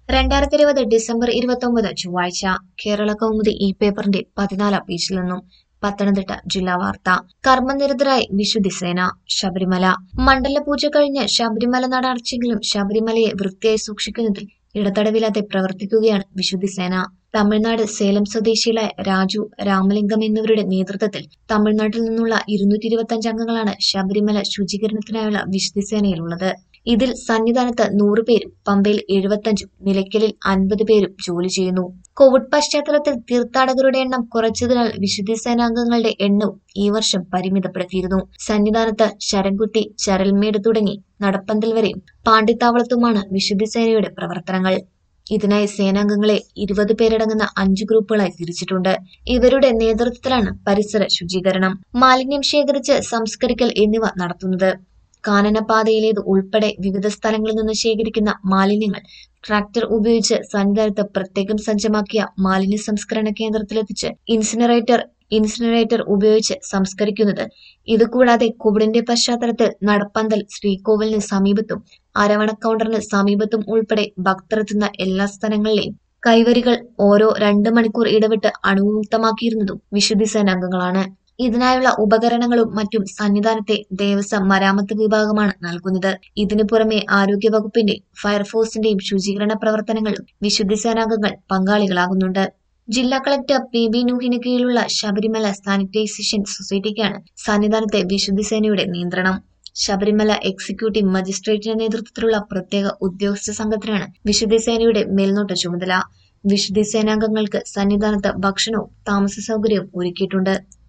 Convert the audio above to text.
രണ്ടായിരത്തി ഇരുപത് ഡിസംബർ ഇരുപത്തൊമ്പത് ചൊവ്വാഴ്ച കേരള കൗമുദി ഈ പേപ്പറിന്റെ പതിനാലാം പേജിൽ നിന്നും പത്തനംതിട്ട ജില്ലാ വാർത്ത കർമ്മനിരതരായി വിശുദ്ധി സേന ശബരിമല മണ്ഡലപൂജ കഴിഞ്ഞ് ശബരിമല നട അടച്ചെങ്കിലും ശബരിമലയെ വൃത്തിയായി സൂക്ഷിക്കുന്നതിൽ ഇടതടവില്ലാതെ പ്രവർത്തിക്കുകയാണ് വിശുദ്ധി സേന തമിഴ്നാട് സേലം സ്വദേശികളായ രാജു രാമലിംഗം എന്നിവരുടെ നേതൃത്വത്തിൽ തമിഴ്നാട്ടിൽ നിന്നുള്ള ഇരുന്നൂറ്റി ഇരുപത്തി അംഗങ്ങളാണ് ശബരിമല ശുചീകരണത്തിനായുള്ള വിശുദ്ധി സേനയിലുള്ളത് ഇതിൽ സന്നിധാനത്ത് നൂറ് പേരും പമ്പയിൽ എഴുപത്തഞ്ചും നിലയ്ക്കലിൽ അൻപത് പേരും ജോലി ചെയ്യുന്നു കോവിഡ് പശ്ചാത്തലത്തിൽ തീർത്ഥാടകരുടെ എണ്ണം കുറച്ചതിനാൽ വിശുദ്ധി സേനാംഗങ്ങളുടെ എണ്ണവും ഈ വർഷം പരിമിതപ്പെടുത്തിയിരുന്നു സന്നിധാനത്ത് ശരംകുത്തി ചരൽമേട് തുടങ്ങി നടപ്പന്തൽ വരെയും പാണ്ടിത്താവളത്തുമാണ് വിശുദ്ധി സേനയുടെ പ്രവർത്തനങ്ങൾ ഇതിനായി സേനാംഗങ്ങളെ ഇരുപത് പേരടങ്ങുന്ന അഞ്ചു ഗ്രൂപ്പുകളായി തിരിച്ചിട്ടുണ്ട് ഇവരുടെ നേതൃത്വത്തിലാണ് പരിസര ശുചീകരണം മാലിന്യം ശേഖരിച്ച് സംസ്കരിക്കൽ എന്നിവ നടത്തുന്നത് കാനനപാതയിലേത് ഉൾപ്പെടെ വിവിധ സ്ഥലങ്ങളിൽ നിന്ന് ശേഖരിക്കുന്ന മാലിന്യങ്ങൾ ട്രാക്ടർ ഉപയോഗിച്ച് സന്നിധാനത്ത് പ്രത്യേകം സജ്ജമാക്കിയ മാലിന്യ സംസ്കരണ കേന്ദ്രത്തിലെത്തിച്ച് ഇൻസിനറേറ്റർ ഇൻസിനറേറ്റർ ഉപയോഗിച്ച് സംസ്കരിക്കുന്നത് ഇതുകൂടാതെ കോവിഡിന്റെ പശ്ചാത്തലത്തിൽ നടപ്പന്തൽ ശ്രീകോവിലിന് സമീപത്തും അരവണ കൗണ്ടറിന് സമീപത്തും ഉൾപ്പെടെ ഭക്തരെത്തുന്ന എല്ലാ സ്ഥലങ്ങളിലെയും കൈവരികൾ ഓരോ രണ്ട് മണിക്കൂർ ഇടവിട്ട് അണുവിമുക്തമാക്കിയിരുന്നതും വിശുദ്ധി സേനാംഗങ്ങളാണ് ഇതിനായുള്ള ഉപകരണങ്ങളും മറ്റും സന്നിധാനത്തെ ദേവസ്വം മരാമത്ത് വിഭാഗമാണ് നൽകുന്നത് ഇതിനു പുറമെ ആരോഗ്യവകുപ്പിന്റെ ഫയർഫോഴ്സിന്റെയും ശുചീകരണ പ്രവർത്തനങ്ങളിലും വിശുദ്ധി സേനാംഗങ്ങൾ പങ്കാളികളാകുന്നുണ്ട് ജില്ലാ കളക്ടർ പി ബി നൂഹിന് കീഴിലുള്ള ശബരിമല സാനിറ്റൈസേഷൻ സൊസൈറ്റിക്കാണ് സന്നിധാനത്തെ വിശുദ്ധി സേനയുടെ നിയന്ത്രണം ശബരിമല എക്സിക്യൂട്ടീവ് മജിസ്ട്രേറ്റിന്റെ നേതൃത്വത്തിലുള്ള പ്രത്യേക ഉദ്യോഗസ്ഥ സംഘത്തിനാണ് വിശുദ്ധി സേനയുടെ മേൽനോട്ട ചുമതല വിശുദ്ധി സേനാംഗങ്ങൾക്ക് സന്നിധാനത്ത് ഭക്ഷണവും താമസ സൗകര്യവും ഒരുക്കിയിട്ടുണ്ട്